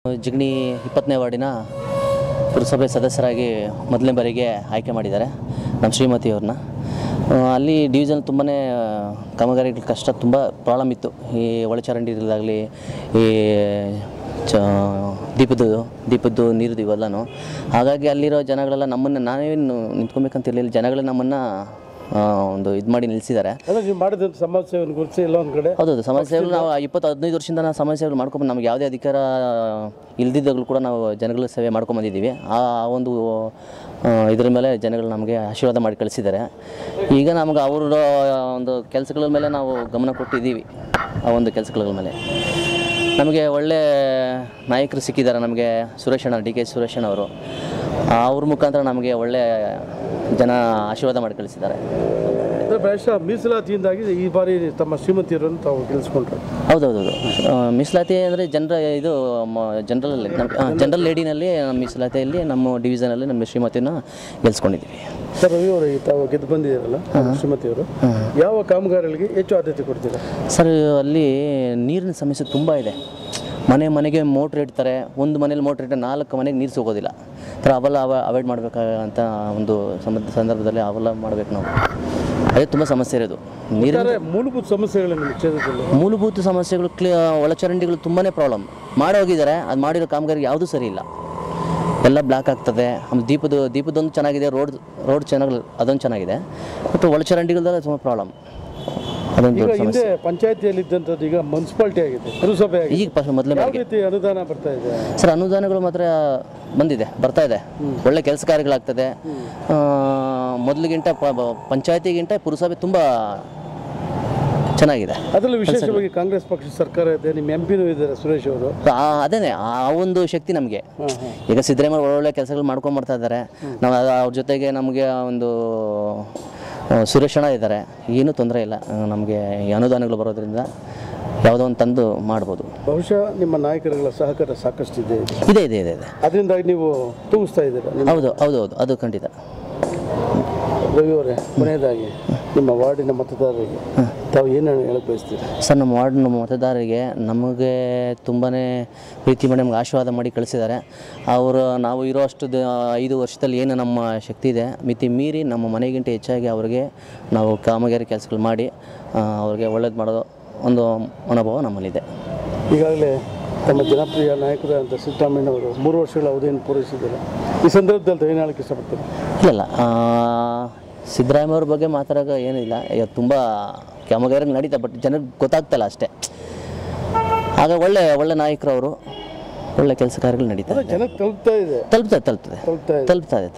ಜಿಗಣಿ ಇಪ್ಪತ್ತನೇ ವಾರ್ಡಿನ ಪುರಸಭೆ ಸದಸ್ಯರಾಗಿ ಮೊದಲನೇ ಬಾರಿಗೆ ಆಯ್ಕೆ ಮಾಡಿದ್ದಾರೆ ನಮ್ಮ ಶ್ರೀಮತಿಯವ್ರನ್ನ ಆ, ಅಲ್ಲಿ ಡಿವಿಷನ್ ತುಂಬಾ ಕಾಮಗಾರಿಗಳ ಕಷ್ಟ ತುಂಬ ಪ್ರಾಬ್ಲಮ್ ಇತ್ತು ಈ ಒಳಚರಂಡಿಗಳಾಗಲಿ ಈ ಚ ದೀಪದ್ದು ದೀಪದ್ದು ನೀರದು ಇವೆಲ್ಲನೂ ಹಾಗಾಗಿ ಅಲ್ಲಿರೋ ಜನಗಳೆಲ್ಲ ನಮ್ಮನ್ನು ನಾವೇನು ನಿಂತ್ಕೊಬೇಕಂತ ಇರಲಿಲ್ಲ ಜನಗಳೇ ನಮ್ಮನ್ನು ಒಂದು ಇದು ಮಾಡಿ ನಿಲ್ಲಿಸಿದ್ದಾರೆ ಅಲ್ಲ ನೀವು ಮಾಡಿದಂಥ ಸಮಾಜ ಸೇವೆಯನ್ನು ಗುರುತಿಸಿ ಎಲ್ಲ ಒಂದು ಕಡೆ ಹೌದೌದು ಸಮಸ್ಯೆಗಳು ನಾವು ಇಪ್ಪತ್ತು ಹದಿನೈದು ವರ್ಷದಿಂದ ನಾವು ಸಮಸ್ಯೆಗಳು ಮಾಡ್ಕೊಂಡು ನಮ್ಗೆ ಯಾವುದೇ ಅಧಿಕಾರ ಇಲ್ದಿದ್ದಾಗಲೂ ಕೂಡ ನಾವು ಜನಗಳ ಸೇವೆ ಮಾಡ್ಕೊಂಬಂದಿದ್ದೀವಿ ಆ ಆ ಒಂದು ಆ, ಇದ್ರ ಮೇಲೆ ಜನಗಳು ನಮಗೆ ಆಶೀರ್ವಾದ ಮಾಡಿ ಕಳಿಸಿದ್ದಾರೆ ಈಗ ನಮ್ಗೆ ಅವರ ಒಂದು ಕೆಲಸಗಳ ಮೇಲೆ ನಾವು ಗಮನ ಕೊಟ್ಟಿದ್ದೀವಿ ಆ ಒಂದು ಕೆಲಸಗಳ ಮೇಲೆ ನಮಗೆ ಒಳ್ಳೆ ನಾಯಕರು ಸಿಕ್ಕಿದ್ದಾರೆ ನಮಗೆ ಸುರೇಶ್ ಅಣ್ಣ ಡಿ ಕೆ ಸುರೇಶ್ ಅಣ್ಣ ಅವರು ಅವ್ರ ಮುಖಾಂತರ ನಮಗೆ ಒಳ್ಳೆ ಜನ ಆಶೀರ್ವಾದ ಮಾಡಿ ಕಳಿಸಿದ್ದಾರೆ ಅಂದರೆ ಪ್ರಾಯಶಃ ಮೀಸಲಾತಿಯಿಂದಾಗಿ ಈ ಬಾರಿ ತಮ್ಮ ಶ್ರೀಮತಿಯರನ್ನು ತಾವು ಗೆಲ್ಲಿಸ್ಕೊಂಡ್ರು ಹೌದೌದು ಮೀಸಲಾತಿ ಅಂದರೆ ಜನರ ಇದು ಜನರಲ್ ಜನರಲ್ ಲೇಡಿನಲ್ಲಿ ನಮ್ಮ ಮೀಸಲಾತಿಯಲ್ಲಿ ನಮ್ಮ ಡಿವಿಷನಲ್ಲಿ ನಮ್ಮ ಶ್ರೀಮತಿನ ಗೆಲ್ಸ್ಕೊಂಡಿದ್ದೀವಿ ಸರ್ ರವಿ ಅವರು ತಾವು ಗೆದ್ದು ಬಂದಿದ್ದೀರಲ್ಲ ಶ್ರೀಮತಿಯವರು ಯಾವ ಕಾಮಗಾರಿಗಳಿಗೆ ಹೆಚ್ಚು ಆದ್ಯತೆ ಕೊಡ್ತೀರಾ ಸರ್ ಅಲ್ಲಿ ನೀರಿನ ಸಮಸ್ಯೆ ತುಂಬ ಇದೆ ಮನೆ ಮನೆಗೆ ಮೋಟ್ರ್ ಇಡ್ತಾರೆ ಒಂದು ಮನೇಲಿ ಮೋಟ್ರ್ ಇಟ್ಟರೆ ನಾಲ್ಕು ಮನೆಗೆ ನೀರು ಸಿಗೋದಿಲ್ಲ ಥರ ಅವೆಲ್ಲ ಅವ ಅವಾಯ್ಡ್ ಮಾಡಬೇಕಾಗಂತ ಒಂದು ಸಂಬಂಧ ಸಂದರ್ಭದಲ್ಲಿ ಅವೆಲ್ಲ ಮಾಡಬೇಕು ನಾವು ಅದೇ ತುಂಬ ಸಮಸ್ಯೆ ಇರೋದು ನೀರಿನ ಒಟ್ಟಾರೆ ಮೂಲಭೂತ ಸಮಸ್ಯೆಗಳು ನಿಮ್ಮ ಕ್ಷೇತ್ರದಲ್ಲಿ ಮೂಲಭೂತ ಸಮಸ್ಯೆಗಳು ಕ್ಲಿ ಒಳಚರಂಡಿಗಳು ತುಂಬಾ ಪ್ರಾಬ್ಲಮ್ ಮಾಡೋಗಿದ್ದಾರೆ ಅದು ಮಾಡಿರೋ ಕಾಮಗಾರಿ ಯಾವುದೂ ಸರಿ ಇಲ್ಲ ಎಲ್ಲ ಬ್ಲಾಕ್ ಆಗ್ತದೆ ಆಮೇಲೆ ದೀಪದ ದೀಪದೊಂದು ಚೆನ್ನಾಗಿದೆ ರೋಡ್ ರೋಡ್ ಚೆನ್ನಾಗಿ ಅದೊಂದು ಚೆನ್ನಾಗಿದೆ ಮತ್ತು ಒಳಚರಂಡಿಗಳದೆಲ್ಲ ತುಂಬ ಪ್ರಾಬ್ಲಮ್ ಅದೊಂದು ಈಗ ದೊಡ್ಡ ಸಮಸ್ಯೆ ಹಿಂದೆ ಪಂಚಾಯತಿಯಲ್ಲಿ ಇದ್ದಂಥದ್ದು ಈಗ ಮುನ್ಸಿಪಾಲ್ಟಿ ಆಗಿದೆ ಪುರಸಭೆ ಆಗಿದೆ ಈಗ ಫಸ್ಟ್ ಮೊದಲೇ ಯಾವ ಬಾರಿಗೆ ರೀತಿ ಅನುದಾನ ಬರ್ತಾ ಇದೆ ಸರ್ ಅನುದಾನಗಳು ಮಾತ್ರ ಬಂದಿದೆ ಬರ್ತಾ ಇದೆ ಒಳ್ಳೆ ಕೆಲಸ ಕಾರ್ಯಗಳಾಗ್ತದೆ ಆ, ಮೊದಲಿಗಿಂತ ಪ- ಪ- ಪಂಚಾಯತಿಗಿಂತ ಪುರಸಭೆ ತುಂಬ ಚೆನ್ನಾಗಿದೆ ಅದರಲ್ಲೂ ವಿಶೇಷವಾಗಿ ಕಾಂಗ್ರೆಸ್ ಪಕ್ಷ ಸರ್ಕಾರ ಇದೆ ನಿಮ್ಮ ಎಂ ಪಿನೂ ಇದ್ದಾರೆ ಸುರೇಶ್ ಅವರು ಆ- ಅದೇನೆ ಆ ಒಂದು ಶಕ್ತಿ ನಮಗೆ ಈಗ ಸಿದ್ದರಾಮಯ್ಯ ಒಳ್ಳೊಳ್ಳೆ ಕೆಲಸಗಳು ಮಾಡ್ಕೊಂಡು ಬರ್ತಾ ಇದ್ದಾರೆ ನಾವು ಅದು ಅವ್ರ ಜೊತೆಗೆ ನಮಗೆ ಒಂದು ಆ, ಸುರೇಶ್ ಅಣ್ಣ ಇದ್ದಾರೆ ಏನೂ ತೊಂದರೆ ಇಲ್ಲ ನಮಗೆ ಈ ಅನುದಾನಗಳು ಬರೋದ್ರಿಂದ ಯಾವುದೋ ಒಂದು ತಂದು ಮಾಡ್ಬೋದು ಬಹುಶಃ ನಿಮ್ಮ ನಾಯಕರುಗಳ ಸಹಕಾರ ಸಾಕಷ್ಟಿದೆ ಇದೆ ಇದೆ ಇದೆ ಇದೆ ಅದರಿಂದಾಗಿ ನೀವು ತೂಗಿಸ್ತಾ ಇದ್ದೀರಾ ನಿಮ್ಮ ಹೌದು ಹೌದು ಹೌದು ಅದು ಖಂಡಿತ ರವಿ ಅವರೇ ಕೊನೆಯದಾಗಿ ನಿಮ್ಮ ವಾರ್ಡಿನ ಮತದಾರರಿಗೆ ತಾವು ಏನು ಹೇಳಕ್ ಬಯಸ್ತೀರಿ ಸರ್ ನಮ್ಮ ವಾರ್ಡ್ನ ಮತದಾರರಿಗೆ ನಮಗೆ ತುಂಬಾ ಪ್ರೀತಿ ಮಾಡಿ ನಮ್ಗೆ ಆಶೀರ್ವಾದ ಮಾಡಿ ಕಳಿಸಿದ್ದಾರೆ ಅವರು ನಾವು ಇರೋ ಅಷ್ಟು ದ- ಐದು ವರ್ಷದಲ್ಲಿ ಏನು ನಮ್ಮ ಶಕ್ತಿ ಇದೆ ಮಿತಿ ಮೀರಿ ನಮ್ಮ ಮನೆಗಿಂತ ಹೆಚ್ಚಾಗಿ ಅವರಿಗೆ ನಾವು ಕಾಮಗಾರಿ ಕೆಲಸಗಳು ಮಾಡಿ ಆ, ಅವ್ರಿಗೆ ಒಳ್ಳೇದು ಮಾಡೋದು ಒಂದು ಮನೋಭಾವ ನಮ್ಮಲ್ಲಿದೆ ಈಗಾಗಲೇ ತಮ್ಮ ಜನಪ್ರಿಯ ನಾಯಕರಾದಂಥ ಸಿದ್ದರಾಮಯ್ಯನವರು ಮೂರು ವರ್ಷಗಳ ಅವಧಿಯನ್ನು ಪೂರೈಸಿದ್ದಾರೆ ಈ ಸಂದರ್ಭದಲ್ಲಿ ತಾವು ಏನು ಹೇಳಕ್ಕೆ ಇಷ್ಟಪಡ್ತೀರಿ ಇಲ್ಲ ಆ, ಸಿದ್ದರಾಮಯ್ಯ ಅವ್ರ ಬಗ್ಗೆ ಮಾತಾಡೋಕೆ ಏನಿಲ್ಲ ಇವತ್ತು ತುಂಬ ಕಾಮಗಾರಿ ನಡೀತಾ ಬಟ್ ಜನಕ್ಕೆ ಗೊತ್ತಾಗ್ತಲ್ಲ ಅಷ್ಟೇ ಆಗ ಒಳ್ಳೆ ಒಳ್ಳೆ ನಾಯಕರು ಅವರು ಒಳ್ಳೆ ಕೆಲಸ ಕಾರ್ಯಗಳು ನಡೀತಾ ಇದೆ ಜನಕ್ಕೆ ತಲುಪ್ತಾ ಇದೆ ತಲುಪ್ತದೆ ತಲುಪ್ತದೆ ತಲುಪ್ತಾ ಇದೆ ತಲುಪ್ತಾ ಇದೆ